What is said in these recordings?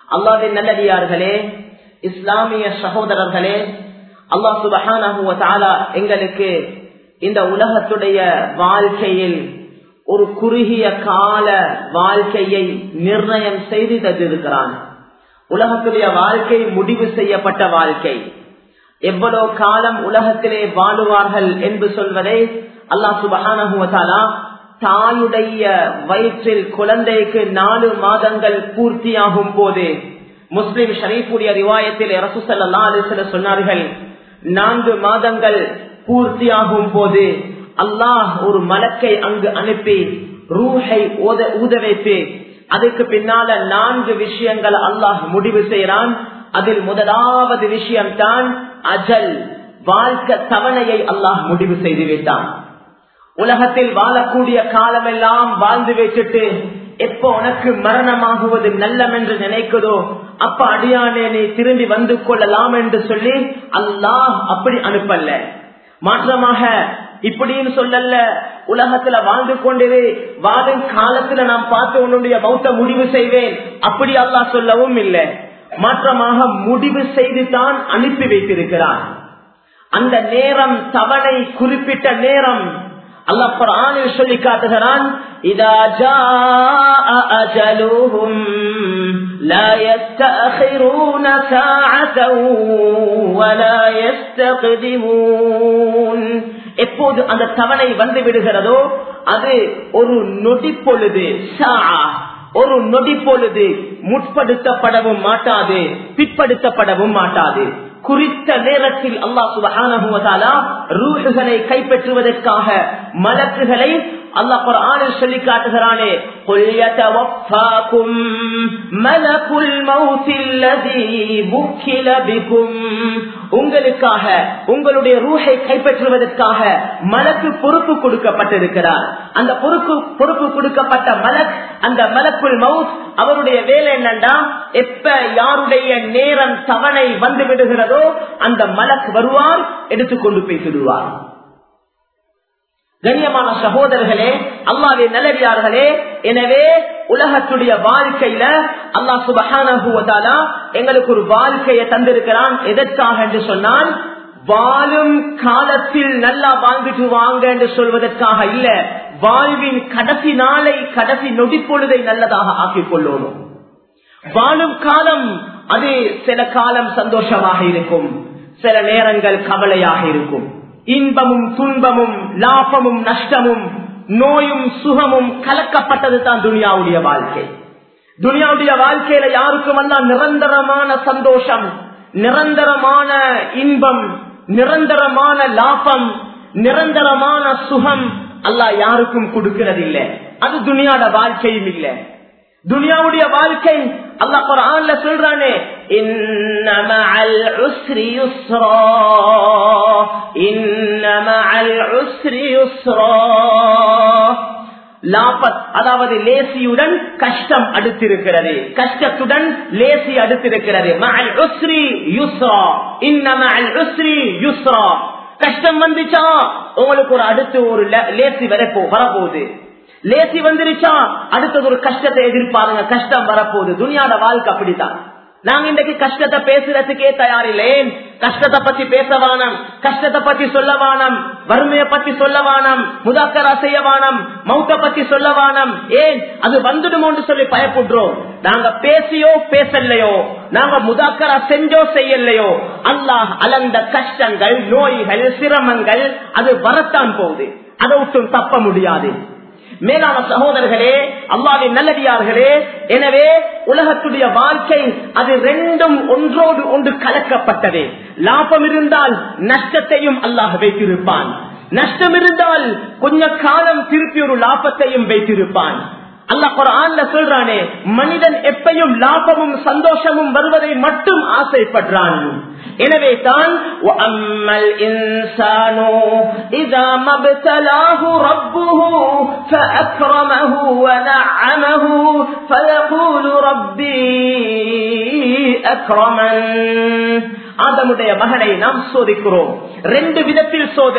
அல்லாவின் நல்லடியார்களே இஸ்லாமிய சகோதரர்களே அல்லாஹ் சுபஹான எங்களுக்கு இந்த உலகத்துடைய வாழ்க்கையில் ஒரு குறுகிய கால வாழ்க்கையை நிர்ணயம் செய்து தந்திருக்கிறான் உலகத்துடைய வாழ்க்கை முடிவு செய்யப்பட்ட வாழ்க்கை எவ்வளவு காலம் உலகத்திலே வாழுவார்கள் என்று சொல்வதை அல்லாஹ் சுபஹானா தாயுடைய வயிற்றில் குழந்தைக்கு நாலு மாதங்கள் பூர்த்தியாகும் போது முஸ்லிம் ஷரீஃபுடைய ரிவாயத்தில் ரசூசல்லா அலிசல்ல சொன்னார்கள் நான்கு மாதங்கள் பூர்த்தியாகும் போது அல்லாஹ் ஒரு மலக்கை அங்கு அனுப்பி ரூஹை ஊத வைத்து அதுக்கு பின்னால நான்கு விஷயங்கள் அல்லாஹ் முடிவு செய்யறான் அதில் முதலாவது விஷயம் தான் அஜல் வாழ்க்கை தவணையை அல்லாஹ் முடிவு செய்து விட்டான் உலகத்தில் வாழக்கூடிய காலமெல்லாம் வாழ்ந்து வச்சுட்டு எப்ப உனக்கு மரணமாகுவது நல்லம் என்று நினைக்குதோ அப்ப அடியானே நீ திரும்பி வந்து கொள்ளலாம் என்று சொல்லி அல்லாஹ் அப்படி அனுப்பல்ல மாற்றமாக இப்படின்னு சொல்லல உலகத்துல வாழ்ந்து கொண்டிரு வாழும் காலத்துல நான் பார்த்து உன்னுடைய பௌத்த முடிவு செய்வேன் அப்படி அல்லாஹ் சொல்லவும் இல்லை மாற்றமாக முடிவு செய்து தான் அனுப்பி வைத்திருக்கிறான் அந்த நேரம் தவணை குறிப்பிட்ட நேரம் அல்லாஹ் குர்ஆனில் சொல்லி காட்டுகிறான் இதா ஜாஅ அஜலுஹும் லா يستأخرون ساعة ولا يستقدمون எப்போது அந்த தவணை வந்து விடுகிறதோ அது ஒரு நொடி பொழுது ஒரு நொடி பொழுது முற்படுத்தப்படவும் மாட்டாது பிற்படுத்தப்படவும் மாட்டாது குறித்த நேரத்தில் அல்லாஹ் சுபஹானஹுவதாலா ரூஹுகளை கைப்பற்றுவதற்காக மலக்குகளை அல்லாஹ் குர்ஆனில் சொல்லி காட்டுகிறானே قل يتوفاكم ملك الموت الذي وكل بكم உங்களுக்காக உங்களுடைய ரூஹை கைப்பற்றுவதற்காக மலக்கு பொறுப்பு கொடுக்கப்பட்டிருக்கிறார் அந்த பொறுப்பு பொறுப்பு கொடுக்கப்பட்ட மலக் அந்த மலக்குள் மவுத் அவருடைய வேலை என்னண்டா எப்ப யாருடைய நேரம் தவணை வந்து விடுகிறதோ அந்த மலக் வருவார் எடுத்துக்கொண்டு போய் விடுவார் கண்ணியமான சகோதரர்களே அல்லாவே நல்லடியார்களே எனவே உலகத்துடைய வாழ்க்கையில அல்லா சுபஹானா எங்களுக்கு ஒரு வாழ்க்கையை தந்திருக்கிறான் எதற்காக என்று சொன்னால் வாழும் காலத்தில் நல்லா வாழ்ந்துட்டு வாங்க என்று சொல்வதற்காக இல்ல வாழ்வின் கடைசி நாளை கடைசி நொடிப்பொழுதை நல்லதாக ஆக்கிக் கொள்ளணும் வாழும் காலம் அது சில காலம் சந்தோஷமாக இருக்கும் சில நேரங்கள் கவலையாக இருக்கும் இன்பமும் துன்பமும் லாபமும் நஷ்டமும் நோயும் சுகமும் கலக்கப்பட்டது தான் துனியாவுடைய வாழ்க்கை துனியாவுடைய வாழ்க்கையில யாருக்கும் எல்லாம் நிரந்தரமான சந்தோஷம் நிரந்தரமான இன்பம் நிரந்தரமான லாபம் நிரந்தரமான சுகம் அல்லாஹ் யாருக்கும் கொடுக்கிறது இல்லை அது துனியாட வாழ்க்கையும் இல்லை துனியாவுடைய வாழ்க்கை அல்லாஹ் குர்ஆன்ல சொல்றானே இன்னமஅல் உஸ்ரி யுஸ்ரா இன்னமஅல் உஸ்ரி யுஸ்ரா லாபத் அதாவது லேசியுடன் கஷ்டம் அடுத்திருக்கிறது கஷ்டத்துடன் லேசி அடுத்திருக்கிறது மஅல் உஸ்ரி யுஸ்ரா இன்னமஅல் உஸ்ரி யுஸ்ரா கஷ்டம் வந்துச்சா உங்களுக்கு ஒரு அடுத்து ஒரு லேசி வரப்போ வரப்போகுது லேசி வந்துருச்சா அடுத்தது ஒரு கஷ்டத்தை எதிர்பாருங்க கஷ்டம் வரப்போகுது துனியாட வாழ்க்கை அப்படித்தான் நாங்க இன்றைக்கு கஷ்டத்தை பேசுறதுக்கே தயாரில்லேன் கஷ்டத்தை பத்தி பேச வானம் கஷ்டத்தை பத்தி சொல்ல வானம் வறுமையை பத்தி சொல்ல வானம் முதாக்கரா செய்ய வானம் மௌத்த பத்தி சொல்ல வானம் ஏன் அது வந்துடுமோன்னு சொல்லி பயப்படுறோம் நாங்க பேசியோ பேசலையோ நாங்க முதாக்கரா செஞ்சோ செய்யலையோ அல்லாஹ் அலந்த கஷ்டங்கள் நோய்கள் சிரமங்கள் அது வரத்தான் போகுது அதை விட்டும் தப்ப முடியாது மேலான சகோதரர்களே அல்லாவின் நல்லடியார்களே எனவே உலகத்துடைய வாழ்க்கை அது ரெண்டும் ஒன்றோடு ஒன்று கலக்கப்பட்டது லாபம் இருந்தால் நஷ்டத்தையும் அல்லாஹ் வைத்திருப்பான் நஷ்டம் இருந்தால் கொஞ்ச காலம் திருப்பி ஒரு லாபத்தையும் வைத்திருப்பான் அல்லாஹ் குரான்ல சொல்றானே மனிதன் எப்பையும் லாபமும் சந்தோஷமும் வருவதை மட்டும் ஆசைப்படுறான் எனவே தான் وَأَمَّا الْإِنسَانُ إِذَا مَا ابْتَلَاهُ رَبُّهُ فَأَكْرَمَهُ وَنَعَّمَهُ فَيَقُولُ رَبِّي أَكْرَمَنِ ஆதமுடைய மகனை நாம் சோதிக்கிறோம் ரெண்டு விதத்தில் சோதனை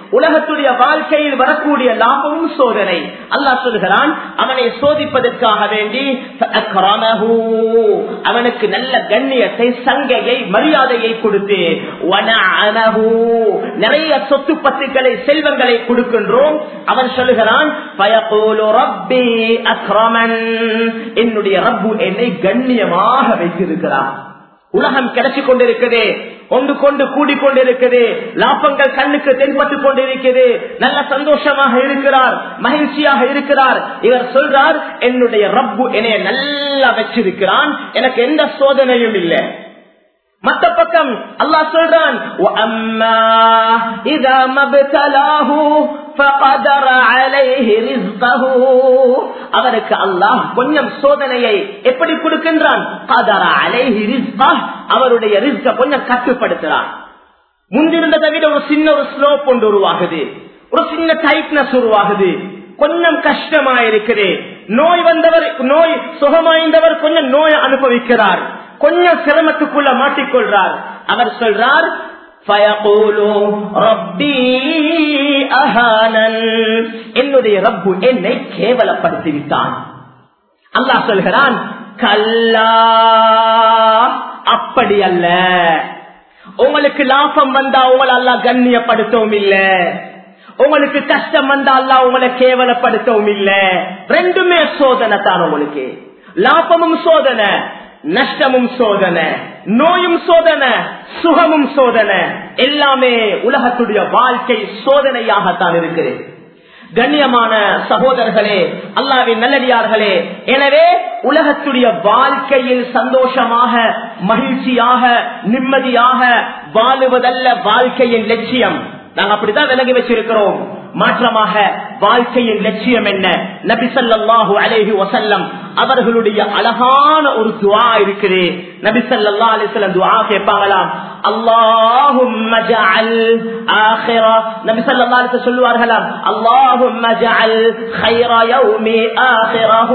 உலகத்துடைய வாழ்க்கையில் வரக்கூடிய லாபமும் சோதனை அல்லாஹ் சொல்கிறான் அவனை சோதிப்பதற்காக வேண்டி ஃபஅக்ரமஹு. அவனுக்கு நல்ல கண்ணியத்தை சங்கையை மரியாதையை கொடுத்து வனஅனஹு. நிறைய சொத்து பத்துக்களை செல்வங்களை கொடுக்கின்றோம் அவன் சொல்லுகிறான் ஃபயகூலு ரப்பி அக்ரமன் என்னுடைய ரப்பு என்னை கண்ணியமாக வைத்திருக்கிறான் உலகம் கிடைச்சு கொண்டிருக்குது ஒன்று கொண்டு கூடிக்கொண்டிருக்குது லாபங்கள் கண்ணுக்கு தென்பட்டுக் கொண்டிருக்கிறது நல்ல சந்தோஷமாக இருக்கிறார் மகிழ்ச்சியாக இருக்கிறார் இவர் சொல்றார் என்னுடைய ரப்பு என்னைய நல்லா வச்சிருக்கிறான் எனக்கு எந்த சோதனையும் இல்லை மத்த பக்கம் அல்லாஹ் சொல்றான் وَأَمَّا إِذَا مَا ابْتَلَاهُ فَقَدَرَ عَلَيْهِ رِزْقَهُ அவருக்கு அல்லாஹ் கொஞ்சம் சோதனையை எப்படி கொடுக்கின்றான் قَدَرَ عَلَيْهِ رِزْقَهُ அவருடைய ரிஸ்க கொஞ்சம் கட்டுப்படுத்துறான் முந்திருந்ததை விட ஒரு சின்ன ஒரு ஸ்லோப் ஒன்று உருவாகுது ஒரு சின்ன டைட்னஸ் உருவாகுது கொஞ்சம் கஷ்டமா இருக்குது நோய் வந்தவர் நோய் சுகமாய்ந்தவர் கொஞ்சம் நோயை அனுபவிக்கிறார் கொஞ்சம் சிரமத்துக்குள்ள மாட்டிக்கொள்றார் அவர் சொல்றார் فَيَقُولُ رَبِّي أَهَانَنِ. என்னுடைய ரப்பு என்னை கேவலப்படுத்தி விட்டான் அல்லாஹ் சொல்கிறான் கல்லா அப்படி அல்ல உங்களுக்கு லாபம் வந்தா உங்களை அல்லா கண்ணியப்படுத்தவும் இல்ல உங்களுக்கு கஷ்டம் வந்தா அல்லா உங்களை கேவலப்படுத்தவும் இல்ல ரெண்டுமே சோதனை தான் உங்களுக்கு லாபமும் சோதனை நஷ்டமும் சோதனை நோயும் சோதனை சுகமும் சோதனை எல்லாமே உலகத்துடைய வாழ்க்கை சோதனையாகத்தான் இருக்கிறது கண்ணியமான சகோதரர்களே அல்லாவின் நல்லடியார்களே எனவே உலகத்துடைய வாழ்க்கையில் சந்தோஷமாக மகிழ்ச்சியாக நிம்மதியாக வாழுவதல்ல வாழ்க்கையின் லட்சியம் நாங்க அப்படித்தான் விலகி வச்சிருக்கிறோம் மாற்றமாக வாழ்க்கையின் லட்சியம் என்ன நபி ஸல்லல்லாஹு அலைஹி வஸல்லம் அவர்களுடைய அழகான ஒரு துஆ இருக்குது நபி ஸல்லல்லாஹு அலைஹி வஸல்லம் துஆ கேட்பாங்களாம் அல்லாஹும்ம ஜஅல் ஆখিরা நபி ஸல்லல்லாஹு அலைஹி வஸல்லம் சொல்வார்களாம் அல்லாஹும்ம ஜஅல் خير يومي آخره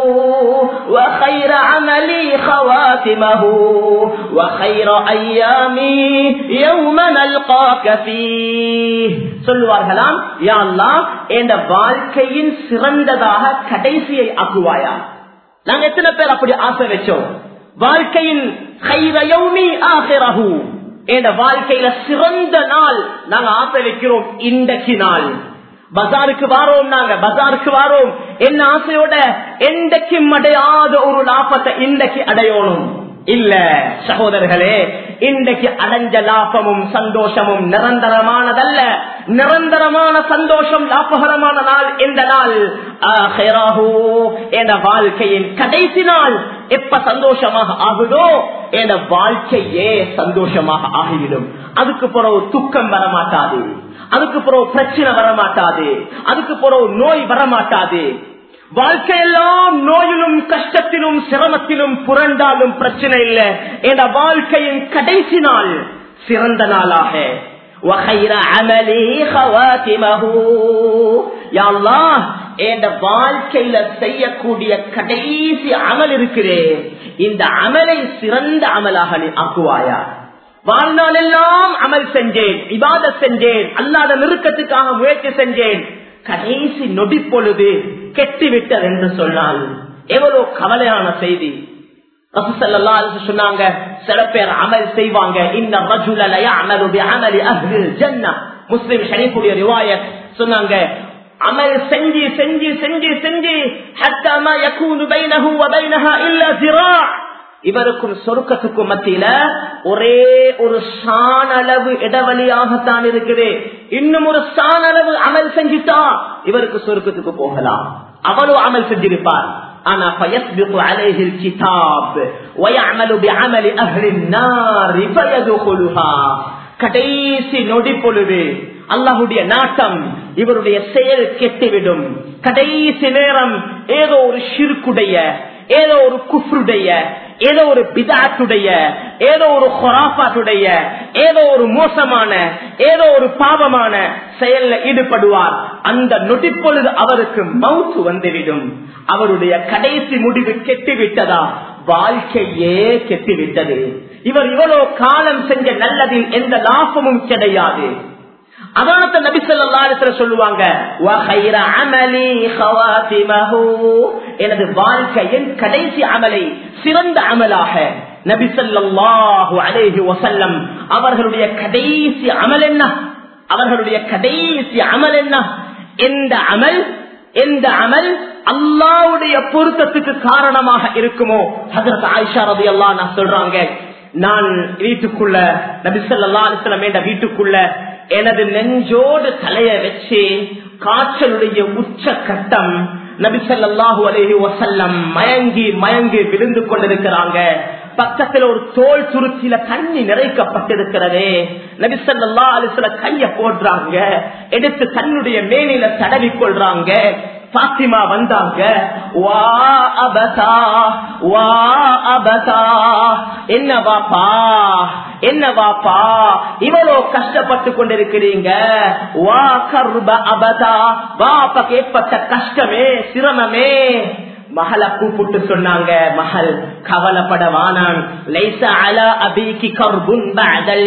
وخير عملي خواتمه وخير أيامي يوم نلقاك فيه சொல்லுவார்களாம் யா அல்லாஹ் என்ற வாழ்க்கையின் சிறந்ததாக கடைசியை ஆக்குவாயா நாங்க எத்தனை பேர் அப்படி ஆசை வச்சோம் வாழ்க்கையின் கைரயௌமி ஆகிரஹு என்ற வாழ்க்கையில சிறந்த நாள் நாங்க ஆசை வைக்கிறோம் இன்றைக்கு நாள் பஜாருக்கு வாரோம் நாங்க பஜாருக்கு வாரோம் என்ன ஆசையோட என்றைக்கும் அடையாத ஒரு லாபத்தை இன்றைக்கு அடையணும் இல்ல சகோதரர்களே இன்றைக்கு அடைஞ்ச லாபமும் சந்தோஷமும் நிரந்தரமானதல்ல நிரந்தரமான சந்தோஷம் லாபகரமான நாள் எந்த நாள் ஆஹிரஹு என்ற வாழ்க்கையின் கடைசி நாள் எப்ப சந்தோஷமாக ஆகுதோ என்ற வாழ்க்கையே சந்தோஷமாக ஆகிவிடும் அதுக்கு பிறகு துக்கம் வரமாட்டாது அதுக்கு பிறகு பிரச்சனை வரமாட்டாது அதுக்கு பிறகு நோய் வரமாட்டாது வாழ்க்கையெல்லாம் நோயிலும் கஷ்டத்திலும் சிரமத்திலும் புரண்டாலும் பிரச்சனை இல்லை என்ற வாழ்க்கையின் கடைசி நாள் சிறந்த நாளாக وَخَيْرَ عَمَلِي خَوَاتِمَهُ யா அல்லாஹ் என்ற வாழ்க்கையில செய்யக்கூடிய கடைசி அமல் இருக்கிறே இந்த அமலை சிறந்த அமலாக நீ ஆக்குவாயா வாழ்நாள் எல்லாம் அமல் செஞ்சேன் இபாத செஞ்சேன் அல்லாத நெருக்கத்துக்காக முயற்சி செஞ்சேன் கடைசி நொடி பொழுது கெட்டுவிட்டது என்று சொன்னால் எவ்வளவு கவலையான செய்தி ரசூலுல்லாஹி அலைஹி வஸல்லம் சொன்னாங்க சில பேர் அமல் செய்வாங்க இன்ன ரஜுல ல يعمل بعمل اهل الجنه முஸ்லிம் ஷரீஃபுடைய ரிவாயத் சொன்னாங்க அமல் செஞ்சு செஞ்சு செஞ்சு செஞ்சு حتى ما يكون بينه وبينها الا ذراع இவருக்கும் சொருக்கத்துக்கும் மத்தியில ஒரே ஒரு சான் அளவு இடைவெளியாகத்தான் இருக்குது இன்னும் ஒரு சான் அளவு அமல் செஞ்சுட்டா இவருக்கு சொருக்கத்துக்கு போகலாம் அவளும் அமல் செஞ்சிருப்பார் ஆனா فيسبق عليه الكتاب ويعمل بعمل اهل النار فيدخلها கடைசி நொடி பொழுது அல்லாஹுடைய நாட்டம் இவருடைய செயல் கெட்டுவிடும் கடைசி நேரம் ஏதோ ஒரு ஷிர்குடைய ஏதோ ஒரு குஃப்ருடைய ஏதோ ஒரு பிதாத்துடைய ஏதோ ஒரு ஹொராபாத்துடைய ஏதோ ஒரு மோசமான ஏதோ ஒரு பாவமான செயல்ல ஈடுபடுவார் அந்த நொடிப்பொழுது அவருக்கு மவுத்து வந்துவிடும் அவருடைய கடைசி முடிவு கெட்டுவிட்டதா வாழ்க்கையே கெட்டுவிட்டது இவர் இவ்வளவு காலம் செஞ்ச நல்லதில் எந்த லாபமும் கிடையாது அதானத்த நபி ஸல்லல்லாஹு சொல்லுவாங்க "வ கைர அமலி ஹவாத்திமஹு." எனது வாழ்க்கையின் கடைசி அமலை சிறந்த அமலாக நபி ஸல்லல்லாஹு அலைஹி வஸல்லம் அவர்களுடைய கடைசி அமல் என்ன அவர்களுடைய கடைசி அமல் என்ன எந்த அமல் எந்த அமல் அல்லாவுடைய பொருத்தத்துக்கு காரணமாக இருக்குமோ ஹசரத் ஆயிஷா ரதி அல்லா நான் சொல்றாங்க நான் வீட்டுக்குள்ள நபிசல்லா அலிஸ்லாம் என்ற வீட்டுக்குள்ள எனது நெஞ்சோடு தலைய வச்சு காய்ச்சலுடைய உச்ச கட்டம் நபிசல்லாஹு அலேஹி வசல்லம் மயங்கி மயங்கி விழுந்து கொண்டிருக்கிறாங்க பக்கத்துல ஒரு தோல் துருத்தில தண்ணி நிறைக்கப்பட்டிருக்கிறதே நபிசல்லா அலிஸ்ல கைய போடுறாங்க எடுத்து தன்னுடைய மேனில தடவி கொள்றாங்க பாத்திமா வந்தாங்க வா அபதா வா அபதா என்ன வாப்பா என்ன வாப்பா இவ்வளோ கஷ்டப்பட்டு கொண்டிருக்கிறீங்க வா கர்ப அபதா வாப்பக்கு ஏற்பட்ட கஷ்டமே சிரமமே மகளை கூப்பிட்டு சொன்னாங்க மகள் கவலைப்பட வானான் லைச அல அபிக்கு கர்புன் பஅதல்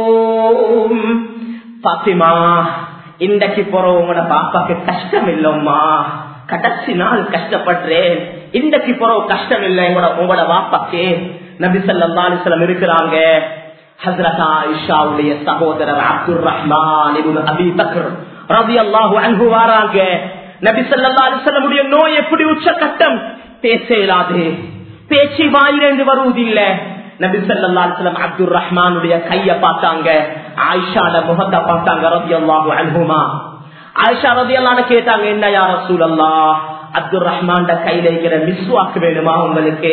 யௌம் பாத்திமா இன்றைக்கு போற உங்களோட பாப்பாக்கு கஷ்டம் இல்லம்மா கடைசி நாள் கஷ்டப்படுறேன் இன்றைக்கு போற கஷ்டம் இல்லை உங்களோட உங்களோட வாப்பாக்கு நபி சல்லா அலிஸ்லம் இருக்கிறாங்க ஹசரத் ஆயிஷாவுடைய சகோதரர் Abdul Rahman ibn Abi Bakr ரலியல்லாஹு அன்ஹு வராங்க நபி சல்லா அலிஸ்லமுடைய நோய் எப்படி உச்ச கட்டம் பேச இயலாது பேச்சு வாயிலிருந்து வருவதில்லை நபி சல்லா அலிஸ்லம் அப்துல் ரஹ்மானுடைய கைய பார்த்தாங்க ஆயிஷாட முகத்தை பார்த்தாங்க ரவி அல்லாஹு அன்ஹுமா ஆயிஷா ரவி அல்லான்னு கேட்டாங்க என்ன யார சூழல்லா அப்துல் ரஹ்மான் கையில இருக்கிற மிஸ்வாக்கு வேணுமா உங்களுக்கு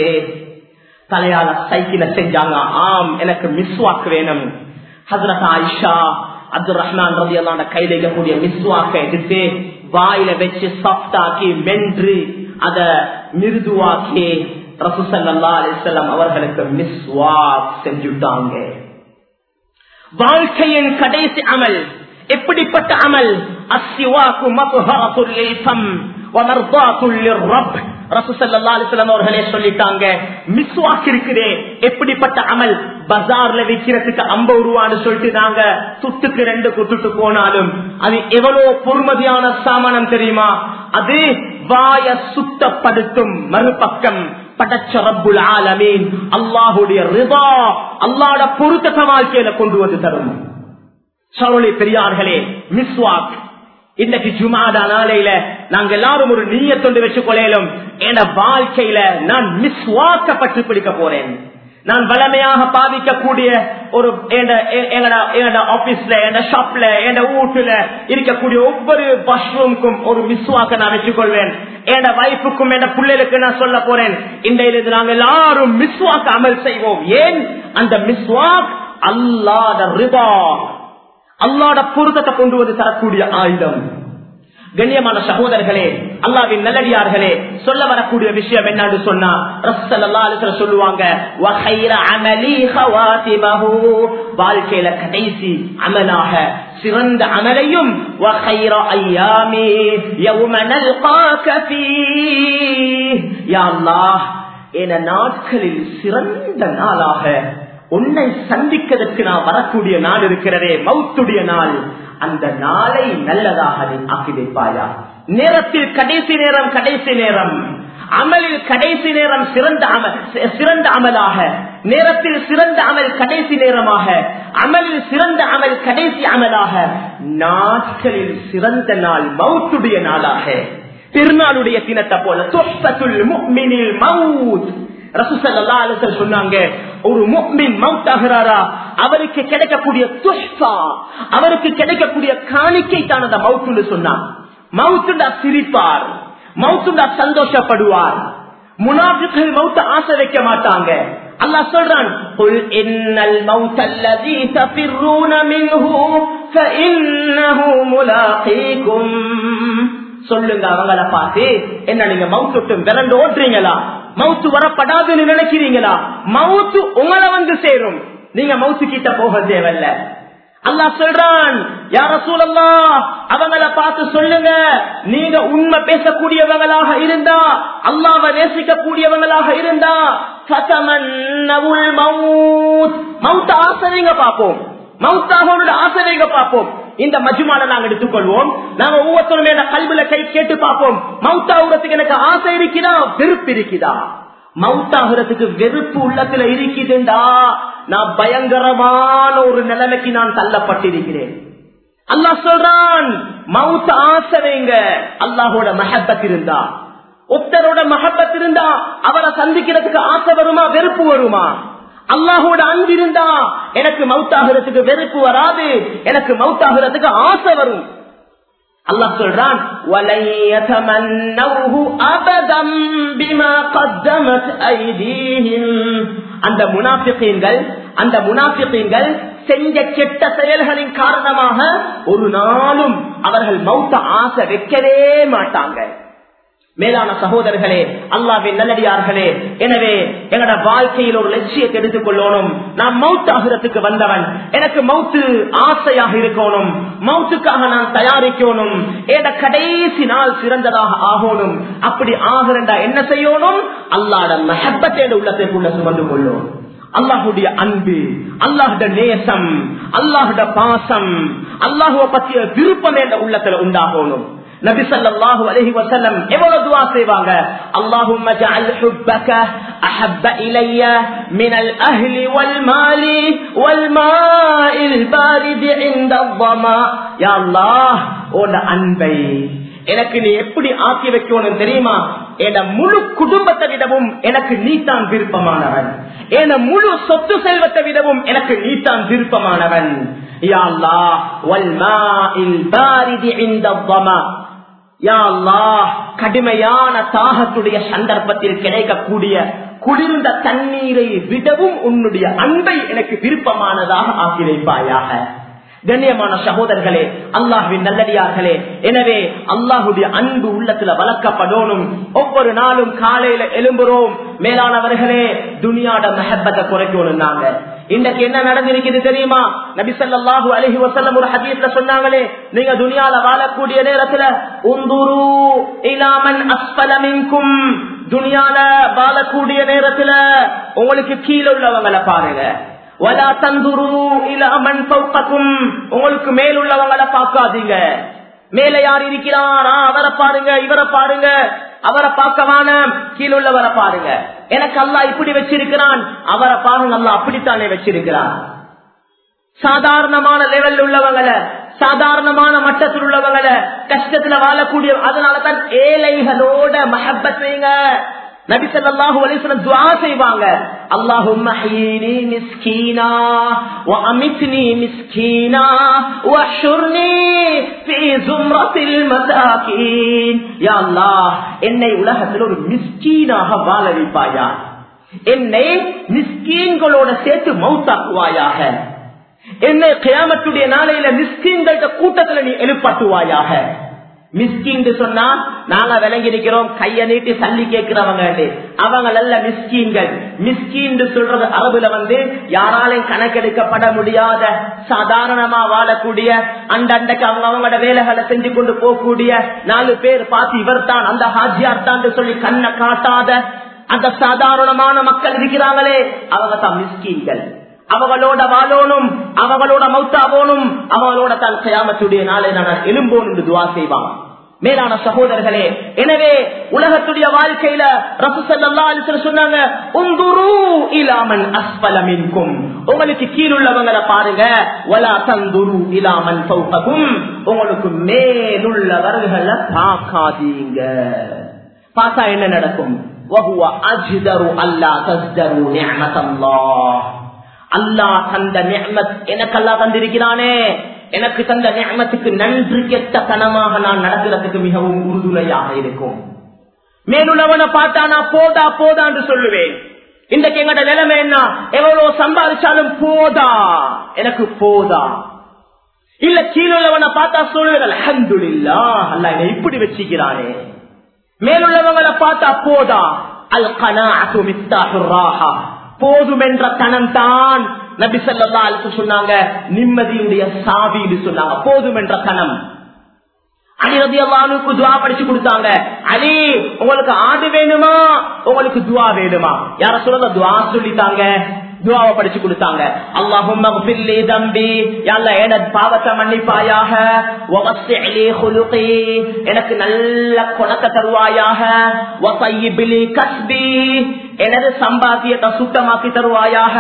தலையால சைக்கிள செஞ்சாங்க ஆம் எனக்கு மிஸ்வாக்கு வேணும் ஹசரத் ஆயிஷா அப்துல் ரஹ்மான் ரவி அல்லாண்ட கையில இருக்கக்கூடிய மிஸ்வாக்க எடுத்து வாயில வச்சு சாஃப்டாக்கி மென்று அத மிருதுவாக்கி ரசூசல்லா அலிசல்லாம் அவர்களுக்கு மிஸ்வாக் செஞ்சுட்டாங்க வாழ்க்கையின் கடைசி அமல் எப்படிப்பட்ட அமல் அஸ்வாக்கு மபுஹரத்துல் இல்ஃபம் வமர்தாத்துல் லிர்ரப் ரசூசல்லா அலிஸ்லாம் அவர்களே சொல்லிட்டாங்க மிஸ்வாக் இருக்குதே எப்படிப்பட்ட அமல் பஜார்ல விற்கிறதுக்கு ஐம்பது ரூபான்னு சொல்லிட்டு நாங்க துட்டுக்கு ரெண்டு குத்துட்டு போனாலும் அது எவ்வளவு பொறுமதியான சாமானம் தெரியுமா அது வாய சுத்தப்படுத்தும் மறுபக்கம் படைச்ச ரப்புல் ஆலமீன் அல்லாஹுடைய ரிதா அல்லாட பொருத்தத்த வாழ்க்கையில கொண்டு வந்து தரும் சோழி பெரியார்களே மிஸ்வாக் இன்னைக்கு ஜுமாடா நாளையில நாங்க எல்லாரும் ஒரு நீயத்தொண்டு வச்சு கொள்ளையிலும் என வாழ்க்கையில நான் மிஸ்வாக்க பற்றி பிடிக்க போறேன் நான் வளமையாக பாதிக்கக்கூடிய ஒரு ஆபீஸ்ல என் ஷாப்ல என் வீட்டுல இருக்கக்கூடிய ஒவ்வொரு வாஷ்ரூமுக்கும் ஒரு மிஸ்வாக்க நான் வச்சுக்கொள்வேன் என் வைஃபுக்கும் என் பிள்ளைகளுக்கு நான் சொல்ல போறேன் இன்றையிலிருந்து நாங்கள் எல்லாரும் மிஸ்வாக்கு அமல் செய்வோம் ஏன் அந்த மிஸ்வாக் அல்லாத ரிபா அல்லாட பொருத்தத்தை கொண்டு வந்து தரக்கூடிய ஆயுதம் கண்ணியமான சகோதரர்களே அல்லாவின் நல்லடியார்களே சொல்ல வரக்கூடிய விஷயம் என்னன்னு சொன்னா சொல்லுவாங்க வாழ்க்கையில கடைசி அமலாக சிறந்த அமலையும் என நாட்களில் சிறந்த நாளாக உன்னை சந்திக்கிறதுக்கு நான் வரக்கூடிய நாள் இருக்கிறதே மவுத்துடைய நாள் அந்த நாளை நல்லதாக நீ ஆக்கி வைப்பாயா நேரத்தில் கடைசி நேரம் கடைசி நேரம் அமலில் கடைசி நேரம் சிறந்த அமல் சிறந்த அமலாக நேரத்தில் சிறந்த அமல் கடைசி நேரமாக அமலில் சிறந்த அமல் கடைசி அமலாக நாட்களில் சிறந்த நாள் மவுத்துடைய நாளாக திருநாளுடைய தினத்தை போல தொப்பத்துள் முக்மினில் மவுத் ரசூசல்லா அலுவல் சொன்னாங்க ஒரு முக்மின் மவுத் ஆகிறாரா அவருக்கு கிடைக்கக்கூடிய துஷ்பா அவருக்கு கிடைக்கக்கூடிய காணிக்கை தான் அந்த மவுத்துன்னு சொன்னான் மவுத்துண்டா சிரிப்பார் மவுத்துண்டா சந்தோஷப்படுவார் முனாஃபிக்கள் மவுத்த ஆசை வைக்க மாட்டாங்க அல்லாஹ் சொல்றான் قل ان الموت الذي تفرون منه فانه ملاقيكم சொல்லுங்க அவங்கள பார்த்து என்ன நீங்க மவுத்து விரண்டு ஓட்டுறீங்களா மவுத்து வரப்படாதுன்னு நினைக்கிறீங்களா மவுத்து உங்களை வந்து சேரும் நீங்க மவுத்து கிட்ட போக தேவையில்ல அல்லா சொல்றான் யார சூழல்லா அவங்கள பார்த்து சொல்லுங்க நீங்க உண்மை பேசக்கூடியவங்களாக இருந்தா அல்லாவை நேசிக்கக்கூடியவங்களாக இருந்தா மவுத் ஆசைங்க பார்ப்போம் மவுத்தாகோட ஆசைங்க பார்ப்போம் இந்த மஜுமால நாங்க எடுத்துக்கொள்வோம் நாங்க ஒவ்வொருத்தரும் என்ன கல்வில கை கேட்டு பார்ப்போம் மவுத்தாவுறதுக்கு எனக்கு ஆசை இருக்குதா வெறுப்பு இருக்குதா மவுத்தாகிறதுக்கு வெறுப்பு உள்ளத்துல இருக்குதுண்டா நான் பயங்கரமான ஒரு நிலைமைக்கு நான் தள்ளப்பட்டிருக்கிறேன் அல்லாஹ் சொல்றான் மவுத் ஆசை வைங்க அல்லாஹோட மஹப்பத் இருந்தா ஒத்தரோட மஹப்பத் இருந்தா அவரை சந்திக்கிறதுக்கு ஆசை வருமா வெறுப்பு வருமா அல்லாஹோட அன்பு இருந்தா எனக்கு மவுத்தாகிறதுக்கு வெறுப்பு வராது எனக்கு மவுத்தாகிறதுக்கு ஆசை வரும் அல்லாஹ் சொல்றான் "வலன் யதமன்னௌஹு அபதம் பிமா கத்தமத் ஐதீஹிம்." அந்த முனாஃபிகீன்கள் அந்த முனாஃபிகீன்கள் செஞ்ச கெட்ட செயல்களின் காரணமாக ஒரு நாளும் அவர்கள் மௌத்த ஆசை வைக்கவே மாட்டாங்க மேலான சகோதரர்களே அல்லாவின் நல்லடியார்களே எனவே எங்களோட வாழ்க்கையில் ஒரு லட்சியத்தை எடுத்துக் கொள்ளணும் நான் மவுத் ஆகிறதுக்கு வந்தவன் எனக்கு மவுத்து ஆசையாக இருக்கணும் மவுத்துக்காக நான் தயாரிக்கணும் என கடைசி நாள் சிறந்ததாக ஆகணும் அப்படி ஆகிறண்டா என்ன செய்யணும் அல்லாட மஹப்பத்தேட உள்ளத்திற்குள்ள சுமந்து கொள்ளும் அல்லாஹுடைய அன்பு அல்லாஹுட நேசம் அல்லாஹுட பாசம் அல்லாஹுவ பற்றிய விருப்பம் என்ற உள்ளத்துல உண்டாகணும் நபி ஸல்லல்லாஹு அலைஹி வஸல்லம் எவ்வளவு துஆ செய்வாங்க அல்லாஹும்ம ஜஅல் ஹுப்பக அஹப்ப இலைய மினல் அஹ்லி வல் மாலி வல் மாஇல் பாரித் இன்த ضما யா அல்லாஹ் உன் அன்பை எனக்கு நீ எப்படி ஆக்கி வைக்கணும் தெரியுமா என முழு குடும்பத்தை விடவும் எனக்கு நீத்தான் விருப்பமானவன் என முழு சொத்து செல்வத்தை விடவும் எனக்கு நீத்தான் விருப்பமானவன் யா அல்லாஹ் வல் மாஇல் பாரித் இன்த ضما யா அல்லாஹ் கடுமையான தாகத்துடைய சந்தர்ப்பத்தில் கிடைக்கக்கூடிய குளிர்ந்த தண்ணீரை விடவும் உன்னுடைய அன்பை எனக்கு விருப்பமானதாக ஆக்கி வைப்பாயாக கண்ணியமான சகோதரர்களே அல்லாஹுவின் நல்லடியார்களே எனவே அல்லாஹுடைய அன்பு உள்ளத்துல வளர்க்கப்படணும் ஒவ்வொரு நாளும் காலையில எழும்புறோம் மேலானவர்களே துனியாட மெஹப்பத்தை குறைக்கணும் நாங்க இன்றைக்கு என்ன நடந்திருக்குது தெரியுமா நபிசல்லாஹு அலஹி வசல்லம் ஒரு ஹதீஸ்ல சொன்னாங்களே நீங்க துனியால வாழக்கூடிய நேரத்துல உந்துரு இலாமன் அஸ்பலமின்கும் துனியால வாழக்கூடிய நேரத்துல உங்களுக்கு கீழே உள்ளவங்களை பாருங்க வலா தந்துரு இலாமன் பௌக்கக்கும் உங்களுக்கு மேலுள்ளவங்களை பார்க்காதீங்க மேல யார் இருக்கிறார் அவரை பாருங்க இவரை பாருங்க அவரை பார்க்கவான கீழுள்ளவரை பாருங்க எனக்கு அல்லா இப்படி வச்சிருக்கிறான் அவரை பாருங்க அல்லா அப்படித்தானே வச்சிருக்கிறான் சாதாரணமான லெவல் உள்ளவங்களை சாதாரணமான மட்டத்தில் உள்ளவங்களை கஷ்டத்துல வாழக்கூடிய அதனாலதான் ஏழைகளோட மஹப்பத் செய்யுங்க நபி ஸல்லல்லாஹு அலைஹி வஸல்லம் துஆ செய்வாங்க அல்லாஹும்ம ஹய்யினி மிஸ்கீனா வ அமித்னி மிஸ்கீனா வஹ்ஷுர்னி ஃபீ ஸும்ரத்தில் மசாகீன் யா அல்லாஹ் என்னை உலகத்தில் ஒரு மிஸ்கீனாக வாழ வைப்பாயா என்னை மிஸ்கீன்களோட சேர்த்து மௌத்தாக்குவாயாக என்னை கியாமத்துடைய நாளையில மிஸ்கீன்கள கூட்டத்துல நீ எழுப்பாட்டுவாயாக மிஸ்கின் சொன்னா நாங்க விளங்கி இருக்கிறோம் கைய நீட்டி சல்லி கேட்கிறவங்க அவங்க நல்ல மிஸ்கீன்கள் மிஸ்கின் சொல்றது அரபுல வந்து யாராலையும் கணக்கெடுக்கப்பட முடியாத சாதாரணமா வாழக்கூடிய அண்டண்டைக்கு அவங்க அவங்களோட வேலைகளை செஞ்சு கொண்டு போகக்கூடிய நாலு பேர் பார்த்து இவர் தான் அந்த ஹாஜியார் தான் சொல்லி கண்ணை காட்டாத அந்த சாதாரணமான மக்கள் இருக்கிறாங்களே அவங்க தான் மிஸ்கீன்கள் அவங்களோட வாழணும் அவங்களோட மௌத்தாவோனும் அவங்களோட தான் கயாமத்துடைய நாளை நான் எலும்போன் என்று துவா செய்வான் மேலான சகோதரர்களே எனவே உலகத்துடைய வாழ்க்கையில ரசூசல்லா சொன்னாங்க உந்துரு இலாமன் அஸ்பலமின்கும் உங்களுக்கு கீழுள்ளவங்களை பாருங்க வலா தந்துரு இலாமன் சௌககும் உங்களுக்கு மேலுள்ளவர்களை பார்க்காதீங்க பார்த்தா என்ன நடக்கும் وهو أجدر ألا تزدروا نعمة الله அல்லாஹ் தந்த நியமத் எனக்கு அல்லா தந்திருக்கிறானே எனக்கு தந்த நியமத்துக்கு நன்றி கெட்ட தனமாக நான் நடக்கிறதுக்கு மிகவும் உறுதுணையாக இருக்கும் மேலுள்ளவனை பார்த்தா நான் போதா போதான்னு சொல்லுவேன் இன்றைக்கு எங்கட நிலைமை என்ன எவ்வளவு சம்பாதிச்சாலும் போதா எனக்கு போதா இல்ல கீழுள்ளவனை பார்த்தா சொல்லுவேன் அலமதுல்லா அல்ல என்னை இப்படி வச்சுக்கிறானே மேலுள்ளவங்களை பார்த்தா போதா அல் கனா ராஹா போதும் என்ற தனம் தான் நபி சொல்லா சொன்னாங்க நிம்மதியுடைய சாவின்னு சொன்னாங்க போதும் என்ற தனம் அலி ரதி அல்லானுக்கு துவா படிச்சு கொடுத்தாங்க அலி உங்களுக்கு ஆடு வேணுமா உங்களுக்கு துவா வேணுமா யார சொல்லுங்க துவா சொல்லித்தாங்க துவாவை படிச்சு கொடுத்தாங்க அல்லாஹும் தம்பி என பாவத்தை மன்னிப்பாயாக எனக்கு நல்ல கொணக்க தருவாயாக கஸ்பி எனது சம்பாத்தியத்தை சுத்தமாக்கி தருவாயாக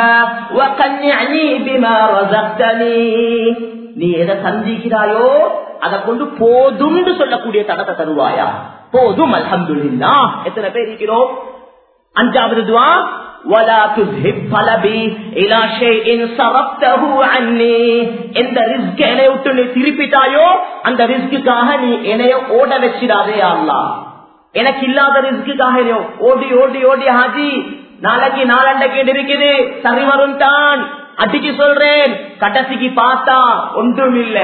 நீ எதை சந்திக்கிறாயோ அதை கொண்டு போதும் சொல்லக்கூடிய தடத்தை தருவாயா போதும் அல்ஹம்துல்லா எத்தனை பேர் இருக்கிறோம் அஞ்சாவது துவா ولا تذهب طلبي الى شيء صرفته عني எந்த ரிஸ்க் என்னை விட்டு நீ திருப்பிட்டாயோ அந்த ரிஸ்க்குக்காக நீ என்னைய ஓட வச்சிடாதே அல்லாஹ் எனக்கு இல்லாத ரிஸ்க்குக்காக ஓடி ஓடி ஓடி ஹாஜி நாளைக்கு நாலண்டைக்கு இருக்குது சரி வரும் தான் அடிச்சு சொல்றேன் கடைசிக்கு பார்த்தா ஒன்றும் இல்ல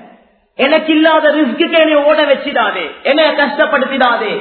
எனக்கு இல்லாத ரிஸ்க்கு என்னை ஓட வச்சிடாதே என்னை கஷ்டப்படுத்திடாதே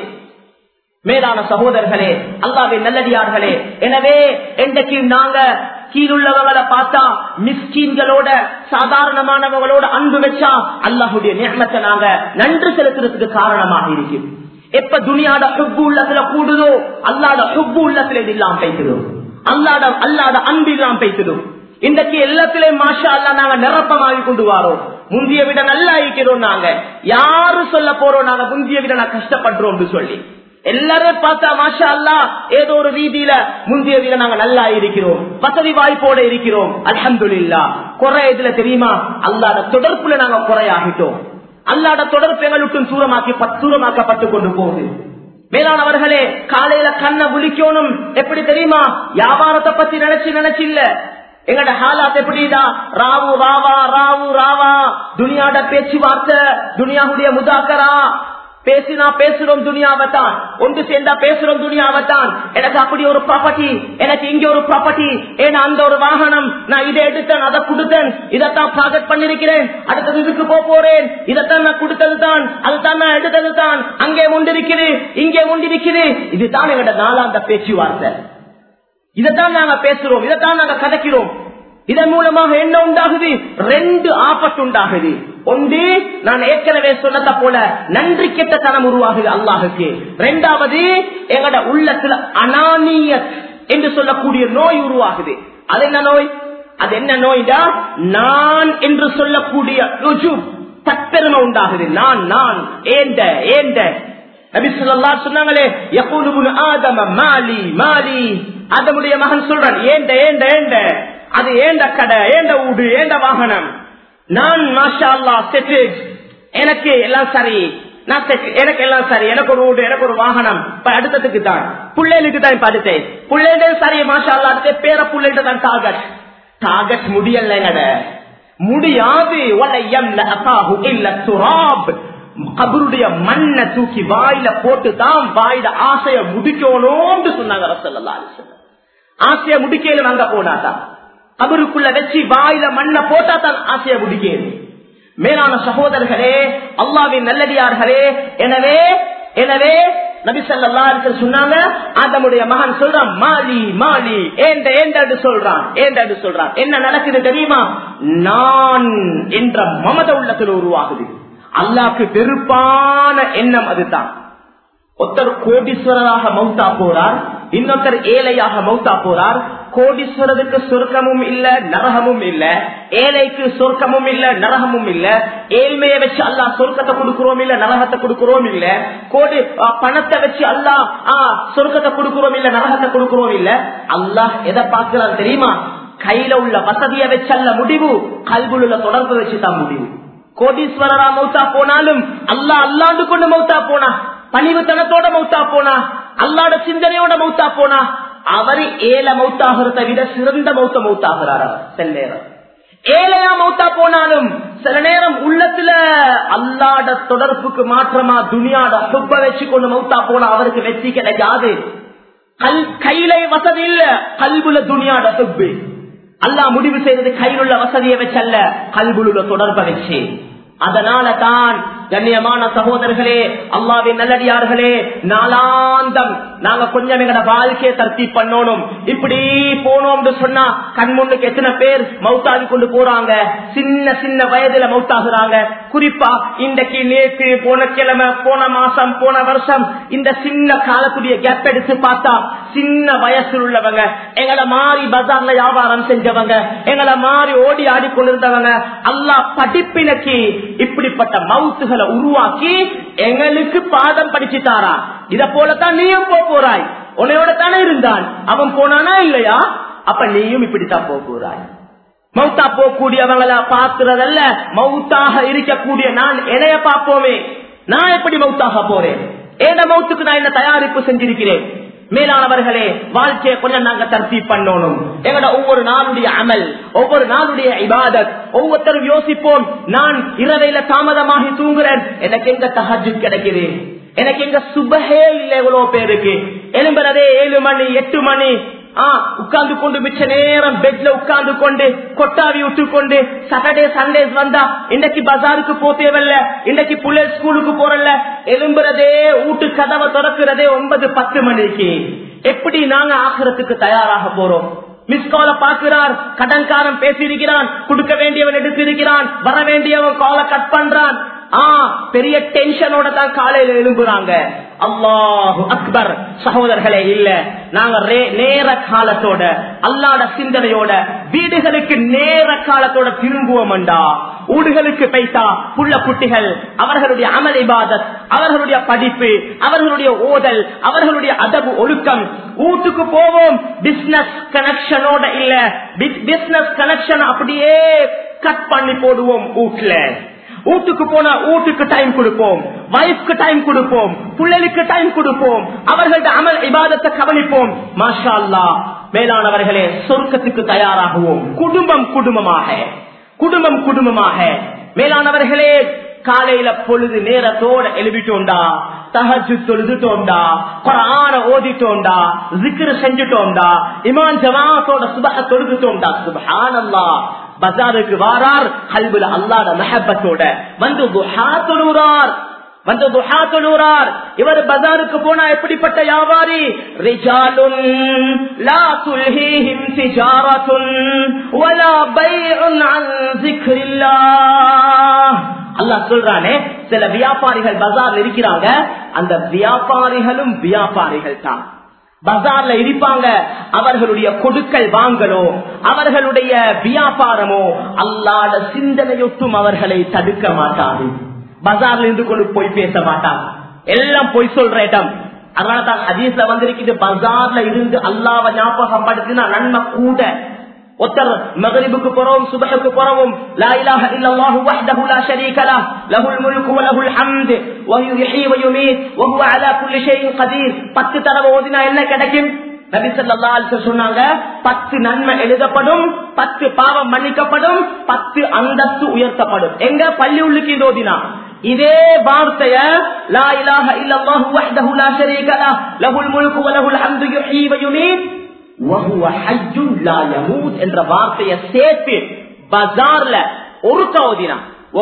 மேலான சகோதரர்களே அல்லாவின் நல்லடியார்களே எனவே என்றைக்கு நாங்க கீழுள்ளவங்களை பார்த்தா மிஸ்கீன்களோட சாதாரணமானவங்களோட அன்பு வச்சா அல்லாஹுடைய நேமத்தை நாங்க நன்றி செலுத்துறதுக்கு காரணமாக இருக்கும் எப்ப துணியாட ஹுப்பு உள்ளத்துல கூடுதோ அல்லாட ஹுப்பு உள்ளத்துல இது இல்லாம பேசிடும் அல்லாட அல்லாட அன்பு இல்லாம பேசிடும் இன்றைக்கு எல்லாத்திலையும் மாஷா அல்லா நாங்க நிரப்பமாகி கொண்டு வரோம் முந்திய விட நல்லா இருக்கிறோம் நாங்க யாரு சொல்ல போறோம் நாங்க முந்திய விட நான் கஷ்டப்படுறோம் சொல்லி எல்லாரும் பார்த்தா மாஷா அல்லா ஏதோ ஒரு ரீதியில முந்தைய வீர நாங்க நல்லா இருக்கிறோம் வசதி வாய்ப்போட இருக்கிறோம் அலமதுல்லா குறை இதுல தெரியுமா அல்லாத தொடர்புல நாங்க குறையாகிட்டோம் அல்லாட தொடர்பு எங்களுக்கும் தூரமாக்கி தூரமாக்கப்பட்டு கொண்டு போகுது மேலானவர்களே காலையில கண்ணை விழிக்கணும் எப்படி தெரியுமா வியாபாரத்தை பத்தி நினைச்சு நினைச்சு இல்ல எங்கட ஹாலாத் எப்படிடா ராவு ராவா ராவு ராவா துனியாட பேச்சுவார்த்தை துனியாவுடைய முதாக்கரா பேசினா பேசுறோம் துணியாவத்தான் ஒன்று சேர்ந்தா பேசுறோம் துணியாவத்தான் எனக்கு அப்படி ஒரு ப்ராப்பர்ட்டி எனக்கு இங்க ஒரு ப்ராப்பர்ட்டி ஏன்னா அந்த ஒரு வாகனம் நான் இதை எடுத்தேன் அதை கொடுத்தேன் இதைத்தான் ப்ராஜெக்ட் பண்ணிருக்கிறேன் அடுத்தது இதுக்கு போக போறேன் இதைத்தான் நான் கொடுத்தது தான் அதுதான் நான் எடுத்தது தான் அங்கே முண்டிருக்குது இங்கே முண்டிருக்குது இதுதான் எங்களோட நாளாந்த பேச்சுவார்த்தை இதைத்தான் நாங்க பேசுறோம் இதைத்தான் நாங்க கதைக்கிறோம் இதன் மூலமாக என்ன உண்டாகுது ரெண்டு ஆபத்து உண்டாகுது ஒன்று நான் ஏற்கனவே சொன்னத போல நன்றி கெட்ட தனம் உருவாகுது அல்லாஹுக்கு ரெண்டாவது எங்கட உள்ளத்துல அனானிய என்று சொல்லக்கூடிய நோய் உருவாகுது அது என்ன நோய் அது என்ன நோய்டா நான் என்று சொல்லக்கூடிய ருஜு தற்பெருமை உண்டாகுது நான் நான் ஏண்ட ஏண்ட நபி சொல்லா சொன்னாங்களே எப்போது ஆதம மாலி மாலி அதனுடைய மகன் சொல்றான் ஏண்ட ஏண்ட ஏண்ட அது ஏண்ட கடை ஏண்ட வீடு ஏண்ட வாகனம் நான் மாஷா அல்லா செட்டில் எனக்கு எல்லாம் சரி நான் எனக்கு எல்லாம் சரி எனக்கு ஒரு வீடு எனக்கு ஒரு வாகனம் அடுத்ததுக்கு தான் பிள்ளைகளுக்கு தான் இப்ப அடுத்தேன் பிள்ளைகள் சரி மாஷா அல்லா அடுத்த பேர பிள்ளைகிட்ட தான் டார்கெட் டார்கெட் முடியல முடியாது கபருடைய மண்ணை தூக்கி வாயில போட்டு தான் வாயில ஆசைய முடிக்கணும்னு சொன்னாங்க ரசல்லா ஆசைய முடிக்கலும் அங்க போனாதான் கபருக்குள்ள வச்சு வாயில மண்ணை போட்டா தான் ஆசைய முடிக்கிறது மேலான சகோதரர்களே அல்லாவின் நல்லடியார்களே எனவே எனவே நபிசல்லா சொன்னாங்க அதனுடைய மகன் சொல்றான் மாலி மாலி ஏண்ட ஏண்டு சொல்றான் ஏண்டு சொல்றான் என்ன நடக்குது தெரியுமா நான் என்ற மமத உள்ளத்தில் உருவாகுது அல்லாக்கு வெறுப்பான எண்ணம் அதுதான் ஒருத்தர் கோடீஸ்வரராக மௌத்தா போறார் இன்னொருத்தர் ஏழையாக மௌத்தா போறார் கோடீஸ்வரருக்கு சொர்க்கமும் இல்ல நரகமும் இல்ல ஏழைக்கு சொர்க்கமும் இல்ல நரகமும் இல்ல ஏழ்மையை வச்சு அல்லா சொர்க்கத்தை கொடுக்கிறோம் இல்ல நரகத்தை கொடுக்கிறோம் இல்ல கோடி பணத்தை வச்சு அல்லா சொர்க்கத்தை கொடுக்கிறோம் இல்ல நரகத்தை கொடுக்கிறோம் இல்ல அல்லாஹ் எதை பார்க்கிறார் தெரியுமா கையில உள்ள வசதியை வச்சு அல்ல முடிவு கல்குள்ள தொடர்பு வச்சு தான் முடிவு கோடீஸ்வரரா மௌத்தா போனாலும் அல்லா அல்லாண்டு கொண்டு மௌத்தா போனா பணிவுத்தனத்தோட மௌத்தா போனா அல்லாட சிந்தனையோட மௌத்தா போனா அவரு ஏல மௌத்தாகிறத விட சிறந்த மௌத்த மௌத்தாகிறார் அவர் சில நேரம் ஏழையா மௌத்தா போனாலும் சில நேரம் உள்ளத்துல அல்லாட தொடர்புக்கு மாற்றமா துணியாட சுப்ப வச்சு கொண்டு மௌத்தா போனா அவருக்கு வெற்றி கிடைக்காது கல் கையில வசதி இல்ல கல்புல துணியாட சுப்பு அல்லா முடிவு செய்தது கையில் உள்ள வசதியை வச்சல்ல கல்புல தொடர்பை வச்சு அதனால தான் கண்ணியமான சகோதரர்களே அல்லாவின் நல்லடியார்களே நாளாந்தம் நாங்க கொஞ்சம் எங்கட வாழ்க்கையை தர்த்தி பண்ணணும் இப்படி போனோம்னு சொன்னா கண் முன்னுக்கு எத்தனை பேர் மவுத்தாகி கொண்டு போறாங்க சின்ன சின்ன வயதுல மவுத்தாகுறாங்க குறிப்பா இன்றைக்கு நேற்று போன கிழமை போன மாசம் போன வருஷம் இந்த சின்ன காலத்துடைய கேப் எடுத்து பார்த்தா சின்ன வயசுல உள்ளவங்க எங்களை மாறி பஜார்ல வியாபாரம் செஞ்சவங்க எங்களை மாறி ஓடி ஆடி கொண்டிருந்தவங்க அல்லா படிப்பினக்கு இப்படிப்பட்ட மவுத்துகளை உருவாக்கி எங்களுக்கு பாதம் படிச்சுட்டாரா இத போலத்தான் நீயும் போக போறாய் உன்னையோட தானே இருந்தான் அவன் போனானா இல்லையா அப்ப நீயும் இப்படித்தான் போக போறாய் மௌத்தா போகக்கூடியவங்கள பாக்குறதல்ல மௌத்தாக இருக்கக்கூடிய நான் என்னைய பார்ப்போமே நான் எப்படி மௌத்தாக போறேன் ஏன மௌத்துக்கு நான் என்ன தயாரிப்பு செஞ்சிருக்கிறேன் மேலானவர்களே வாழ்க்கையை கொஞ்சம் நாங்க தர்த்தி பண்ணணும் எங்களோட ஒவ்வொரு நாளுடைய அமல் ஒவ்வொரு நாளுடைய இபாதத் ஒவ்வொருத்தரும் யோசிப்போம் நான் இரவையில தாமதமாகி தூங்குறேன் எனக்கு எங்க தஹஜு கிடைக்குது எனக்கு எங்க சுபஹே இல்லை எவ்வளவு பேருக்கு எழும்புறதே ஏழு மணி எட்டு மணி உட்கார்ந்து கொண்டு மிச்ச நேரம் பெட்ல உட்கார்ந்து கொண்டு கொட்டாவி விட்டு கொண்டு சாட்டர்டே சண்டேஸ் வந்தா இன்னைக்கு பஜாருக்கு போ தேவையில்ல இன்னைக்கு புள்ள ஸ்கூலுக்கு போறல எலும்புறதே வீட்டு கதவை திறக்கிறதே ஒன்பது பத்து மணிக்கு எப்படி நாங்க ஆகிறதுக்கு தயாராக போறோம் மிஸ் கால பாக்குறார் கடன்காரன் பேசியிருக்கிறான் கொடுக்க வேண்டியவன் எடுத்திருக்கிறான் வர வேண்டியவன் காலை கட் பண்றான் ஆ பெரிய டென்ஷனோட தான் காலையில எழும்புறாங்க அல்லாஹு அக்பர் சகோதரர்களே இல்ல நாங்க நேர காலத்தோட அல்லாட சிந்தனையோட வீடுகளுக்கு நேர காலத்தோட திரும்புவோம்டா ஊடுகளுக்கு பைசா புள்ள குட்டிகள் அவர்களுடைய அமல் இபாதத் அவர்களுடைய படிப்பு அவர்களுடைய ஓதல் அவர்களுடைய அதவு ஒழுக்கம் வீட்டுக்கு போவோம் பிசினஸ் கனெக்ஷனோட இல்ல பிசினஸ் கனெக்ஷன் அப்படியே கட் பண்ணி போடுவோம் வீட்டுல வீட்டுக்கு போனா வீட்டுக்கு டைம் கொடுப்போம் வைஃப்க்கு டைம் கொடுப்போம் பிள்ளைகளுக்கு டைம் கொடுப்போம் அவர்களது அமல் இபாதத்தை கவனிப்போம் மாஷா அல்லா மேலானவர்களே சொர்க்கத்துக்கு தயாராகுவோம் குடும்பம் குடும்பமாக குடும்பம் குடும்பமாக மேலானவர்களே காலையில பொழுது நேரத்தோட எழுப்பிட்டோண்டா தகஜு தொழுதுட்டோண்டா குரான ஓதிட்டோண்டா ஜிக்ரு செஞ்சுட்டோண்டா இமான் ஜமாத்தோட சுபக தொழுதுட்டோண்டா சுபஹானல்லா பஜாருக்கு வாரார் கல்வில அல்லாத மெஹபத்தோட வந்து துஹா தொழுறார் வந்து துஹா தொழுறார் இவர் பஜாருக்கு போனா எப்படிப்பட்ட வியாபாரி ரிஜாலுன் லா துல்ஹீஹிம் திஜாரத்துன் வலா பைஉன் அன் ஸிக்ரில்லாஹ் அல்லாஹ் சொல்றானே சில வியாபாரிகள் பஜார்ல இருக்கிறாங்க அந்த வியாபாரிகளும் வியாபாரிகள் தான் பஜார்ல இருப்பாங்க அவர்களுடைய கொடுக்கல் வாங்கலோ அவர்களுடைய வியாபாரமோ அல்லாத சிந்தனையொட்டும் அவர்களை தடுக்க மாட்டாது பஜார்ல இருந்து கொண்டு போய் பேச மாட்டாங்க எல்லாம் பொய் சொல்ற இடம் அதனாலதான் ஹதீஸ்ல வந்திருக்குது பஜார்ல இருந்து அல்லாவ ஞாபகம் படுத்தினா நன்மை கூட ஒருத்தர் மகரிபுக்கு போறவும் சுபஹுக்கு போறவும் லா இலாஹ இல்லல்லாஹு வஹ்தஹு லா ஷரீக லஹ் லஹுல் முல்கு வ லஹுல் ஹம்து வ யுஹ்யி வ யுமீத் வ ஹுவ அலா குல்லி ஷைஇன் கதீர் 10 தடவை ஓதினா என்ன கிடைக்கும் நபி ஸல்லல்லாஹு அலைஹி வஸல்லம் சொன்னாங்க 10 நன்மை எழுதப்படும் 10 பாவம் மன்னிக்கப்படும் 10 அந்தஸ்து உயர்த்தப்படும் எங்க பள்ளி உள்ளுக்கு இது ஓதினா இதே வார்த்தைய லா இலாஹ இல்லல்லாஹு வஹ்தஹு லா ஷரீக லஹ் லஹுல் முல்கு வ லஹுல் ஹம்து யுஹ்யி வ யுமீத் என்ற வார்த்தையை சேர்த்து பஜார்ல ஒரு கவுதினா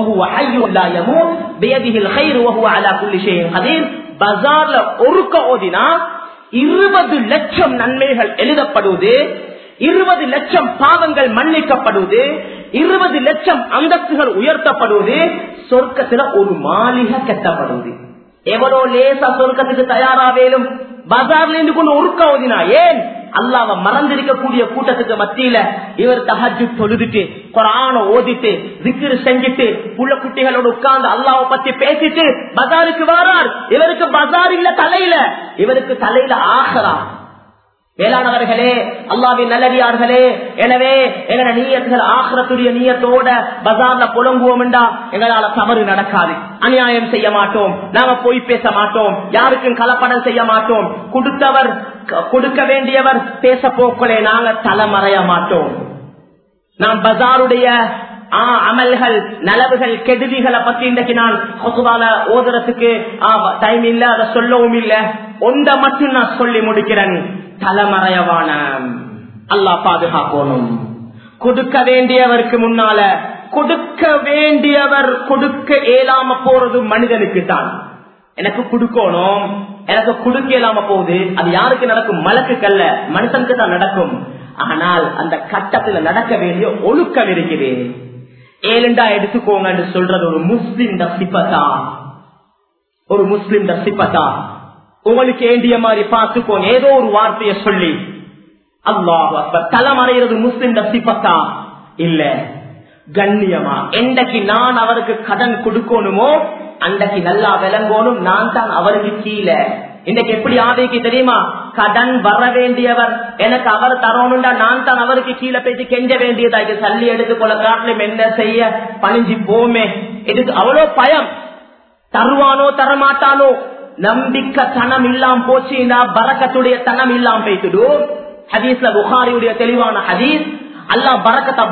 பஜார்ல ஒரு கவுதினா இருபது லட்சம் நன்மைகள் எழுதப்படுவது இருபது லட்சம் பாவங்கள் மன்னிக்கப்படுவது இருபது லட்சம் அந்தஸ்துகள் உயர்த்தப்படுவது சொர்க்கத்துல ஒரு மாளிகை கட்டப்படுவது எவரோ லேசா சொர்க்கத்துக்கு தயாராவேலும் பஜார்ல இருந்து கொண்டு ஒருக்க ஓதினா ஏன் அல்லாவ மறந்திருக்கக்கூடிய கூட்டத்துக்கு மத்தியில இவர் தஹஜு தொழுதுட்டு குரான ஓதிட்டு திக்ரு செஞ்சுட்டு புள்ள குட்டிகளோட உட்கார்ந்து அல்லாவை பத்தி பேசிட்டு பஜாருக்கு வாரார் இவருக்கு பஜார் இல்ல தலையில இவருக்கு தலையில ஆகிறா வேளாணவர்களே அல்லாவின் நல்லடியார்களே எனவே எங்கட நீயத்துகள் ஆகிரத்துடைய நீயத்தோட பஜார்ல புலங்குவோம் என்றா எங்களால தவறு நடக்காது அநியாயம் செய்ய மாட்டோம் நாம போய் பேச மாட்டோம் யாருக்கும் கலப்படம் செய்ய மாட்டோம் கொடுத்தவர் கொடுக்க வேண்டியவர் பேச போக்களே நாங்க தலைமறைய மாட்டோம் நாம் பஜாருடைய அமல்கள் நலவுகள் கெடுதிகளை பத்தி இன்றைக்கு நான் பொதுவான ஓதுறதுக்கு டைம் இல்ல அதை சொல்லவும் இல்ல ஒன்ற மட்டும் நான் சொல்லி முடிக்கிறேன் தலைமறையவான அல்லா பாதுகாக்கணும் கொடுக்க வேண்டியவருக்கு முன்னால கொடுக்க வேண்டியவர் கொடுக்க இயலாம போறது மனிதனுக்கு தான் எனக்கு கொடுக்கணும் எனக்கு கொடுக்க இயலாம போகுது அது யாருக்கு நடக்கும் மலக்கு கல்ல மனுஷனுக்கு தான் நடக்கும் ஆனால் அந்த கட்டத்துல நடக்க வேண்டிய ஒழுக்கம் இருக்குது ஏழுண்டா எடுத்துக்கோங்க சொல்றது ஒரு முஸ்லிம் சிப்பத்தா ஒரு முஸ்லிம் சிப்பத்தா உங்களுக்கு ஏண்டிய மாதிரி பார்த்துக்கோங்க ஏதோ ஒரு வார்த்தையை சொல்லி அல்லாஹ் தலைமறைகிறது முஸ்லிம் சிப்பத்தா இல்ல கண்ணியமா என்றைக்கு நான் அவருக்கு கடன் கொடுக்கணுமோ அன்றைக்கு நல்லா விளங்கணும் நான் தான் அவருக்கு கீழே இன்னைக்கு எப்படி ஆதைக்கு தெரியுமா கடன் வர வேண்டியவர் எனக்கு அவர் தரணும்டா நான் தான் அவருக்கு கீழே போயிட்டு கெஞ்ச வேண்டியதா இது சல்லி எடுத்து கொள்ள காட்டிலும் என்ன செய்ய பணிஞ்சு போமே இதுக்கு அவ்வளோ பயம் தருவானோ தரமாட்டானோ நம்பிக்கை தனம் இல்லாம போச்சுன்னா பறக்கத்துடைய தனம் இல்லாம போயிட்டுடும் ஹதீஸ்ல புகாரியுடைய தெளிவான ஹதீஸ் அல்லா பறக்கத்தை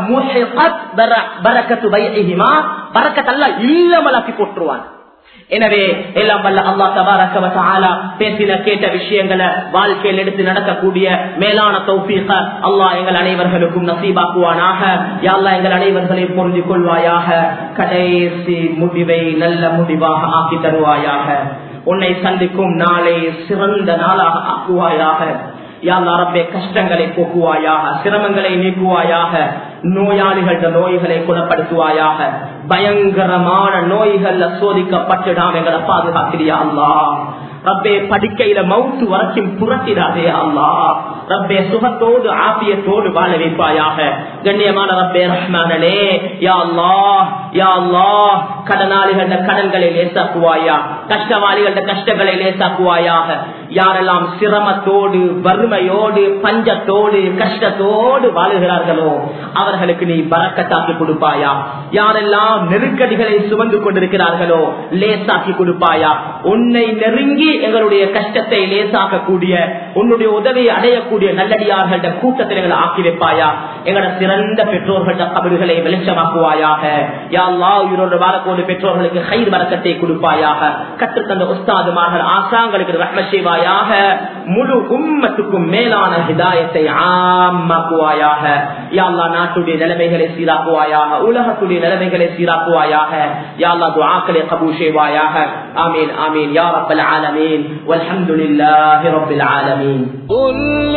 பறக்கத்து வைமா பறக்கத்தல்ல இல்லமலாக்கி போட்டுருவான் எனவே எல்லாம் வல்ல அல்லா தபாரக்க பேசின கேட்ட விஷயங்களை வாழ்க்கையில் எடுத்து நடக்கக்கூடிய மேலான தௌஃபீக அல்லாஹ் எங்கள் அனைவர்களுக்கும் நசீபாக்குவானாக யாழ்லா எங்கள் அனைவர்களையும் புரிஞ்சு கொள்வாயாக கடைசி முடிவை நல்ல முடிவாக ஆக்கி தருவாயாக உன்னை சந்திக்கும் நாளை சிறந்த நாளாக ஆக்குவாயாக யாழ்லா ரப்பே கஷ்டங்களை போக்குவாயாக சிரமங்களை நீக்குவாயாக நோயாளிகள நோய்களை குணப்படுத்துவாயாக பயங்கரமான நோய்கள்ல சோதிக்கப்பட்டு நாம் எங்களை பாதுகாக்கிறியா அல்லா ரப்பே படுக்கையில மவுத்து வரைக்கும் புரட்டிடாதே அல்லா ரப்பே சுகத்தோடு ஆபியத்தோடு வாழ வைப்பாயாக கண்ணியமான ரப்பே ரஹ்மானே யா அல்லா யா அல்லா கடனாளிகள கடன்களை லேசாக்குவாயா கஷ்டவாளிகள கஷ்டங்களை லேசாக்குவாயாக யாரெல்லாம் சிரமத்தோடு வறுமையோடு பஞ்சத்தோடு கஷ்டத்தோடு வாழுகிறார்களோ அவர்களுக்கு நீ பறக்கத்தாக்கி கொடுப்பாயா யாரெல்லாம் நெருக்கடிகளை சுமந்து கொண்டிருக்கிறார்களோ லேசாக்கி கொடுப்பாயா உன்னை நெருங்கி எங்களுடைய கஷ்டத்தை லேசாக்கக்கூடிய உன்னுடைய உதவியை அடையக்கூடிய நல்லடியார்கள கூட்டத்தில் எங்களை ஆக்கி வைப்பாயா எங்களோட சிறந்த பெற்றோர்கள கபடுகளை வெளிச்சமாக்குவாயாக யாழ்லா உயிரோடு வாழக்கூடிய பெற்றோர்களுக்கு கை வரக்கத்தை கொடுப்பாயாக கற்றுத்தந்த உஸ்தாதுமார்கள் ஆசாங்களுக்கு ரஹ்ம செய்வாயாக முழு உம்மத்துக்கும் மேலான ஹிதாயத்தை ஆமாக்குவாயாக யாழ்லா நாட்டுடைய நிலைமைகளை சீராக்குவாயாக உலகத்துடைய நிலைமைகளை சீராக்குவாயாக யாழ்லா துஆக்களை கபூல் செய்வாயாக ஆமீன் ஆமீன் யா ரப்பல் ஆலமீன் والحمد لله رب العالمين قل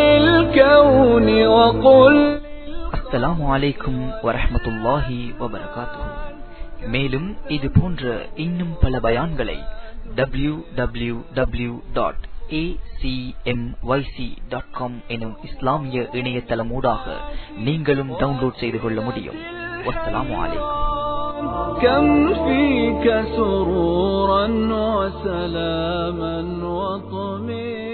للكون وقل அஸ்ஸலாமு அலைக்கும் வரஹ்மத்துல்லாஹி வபரகாத்துஹு மேலும் இது போன்ற இன்னும் பல பயான்களை டபிள்யூ டபிள்யூ டபிள்யூ டாட் எனும் இஸ்லாமிய இணையதளமூடாக நீங்களும் டவுன்லோட் செய்து கொள்ள முடியும் வஸ்ஸலாமு அலைக்கும் كم فيك سرورا وسلاما وطمئنا